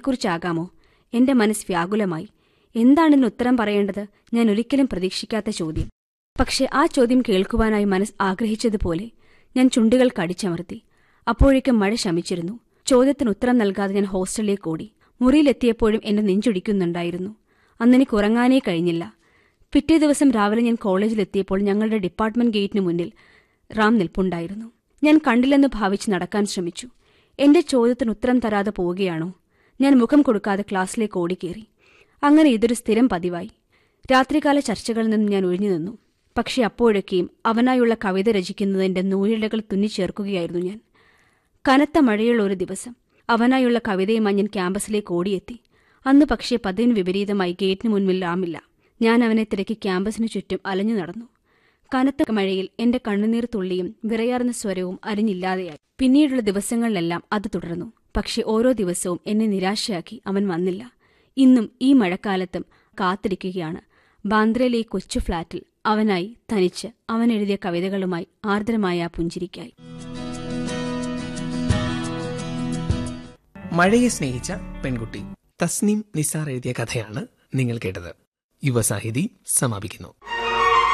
മഴയെക്കുറിച്ചാകാമോ എന്റെ മനസ്സ് വ്യാകുലമായി എന്താണിതിന് ഉത്തരം പറയേണ്ടത് ഞാൻ ഒരിക്കലും പ്രതീക്ഷിക്കാത്ത ചോദ്യം പക്ഷെ ആ ചോദ്യം കേൾക്കുവാനായി മനസ്സ് ആഗ്രഹിച്ചതുപോലെ ഞാൻ ചുണ്ടുകൾ കടിച്ചമർത്തി അപ്പോഴേക്കും മഴ ശമിച്ചിരുന്നു ചോദ്യത്തിന് ഉത്തരം നൽകാതെ ഞാൻ ഹോസ്റ്റലിലേക്ക് ഓടി മുറിയിലെത്തിയപ്പോഴും എന്റെ നെഞ്ചൊടിക്കുന്നുണ്ടായിരുന്നു അന്നെനിക്ക് ഉറങ്ങാനേ കഴിഞ്ഞില്ല പിറ്റേ ദിവസം രാവിലെ ഞാൻ കോളേജിലെത്തിയപ്പോൾ ഞങ്ങളുടെ ഡിപ്പാർട്ട്മെന്റ് ഗേറ്റിന് മുന്നിൽ റാം നിൽപ്പുണ്ടായിരുന്നു ഞാൻ കണ്ടില്ലെന്ന് ഭാവിച്ച് നടക്കാൻ ശ്രമിച്ചു എന്റെ ചോദ്യത്തിന് ഉത്തരം തരാതെ പോവുകയാണോ ഞാൻ മുഖം കൊടുക്കാതെ ക്ലാസ്സിലേക്ക് ഓടിക്കേറി അങ്ങനെ ഇതൊരു സ്ഥിരം പതിവായി രാത്രികാല ചർച്ചകളിൽ നിന്നും ഞാൻ ഒഴിഞ്ഞു നിന്നു പക്ഷെ അപ്പോഴൊക്കെയും അവനായുള്ള കവിത രചിക്കുന്നതിന്റെ നൂലിഴകൾ തുന്നിച്ചേർക്കുകയായിരുന്നു ഞാൻ കനത്ത മഴയുള്ള ഒരു ദിവസം അവനായുള്ള കവിതയുമായി ഞാൻ ക്യാമ്പസിലേക്ക് ഓടിയെത്തി അന്ന് പക്ഷേ പതിവിന് വിപരീതമായി ഗേറ്റിന് മുൻപിൽ റാമില്ല ഞാൻ അവനെ തിരക്കി ക്യാമ്പസിനു ചുറ്റും അലഞ്ഞു നടന്നു കനത്ത മഴയിൽ എന്റെ കണ്ണുനീർ തുള്ളിയും വിറയാർന്ന സ്വരവും അരിഞ്ഞില്ലാതെയായി പിന്നീടുള്ള ദിവസങ്ങളിലെല്ലാം അത് തുടർന്നു പക്ഷെ ഓരോ ദിവസവും എന്നെ നിരാശയാക്കി അവൻ വന്നില്ല ഇന്നും ഈ മഴക്കാലത്തും കാത്തിരിക്കുകയാണ് ബാന്ദ്രയിലെ ഈ കൊച്ചു ഫ്ളാറ്റിൽ അവനായി തനിച്ച് അവൻ എഴുതിയ കവിതകളുമായി ആർദ്രമായ ആ പുഞ്ചിരിക്കായി മഴയെ സ്നേഹിച്ച പെൺകുട്ടി തസ്നീം നിസാർ എഴുതിയ കഥയാണ് നിങ്ങൾ കേട്ടത് യുവസാഹിതി സമാപിക്കുന്നു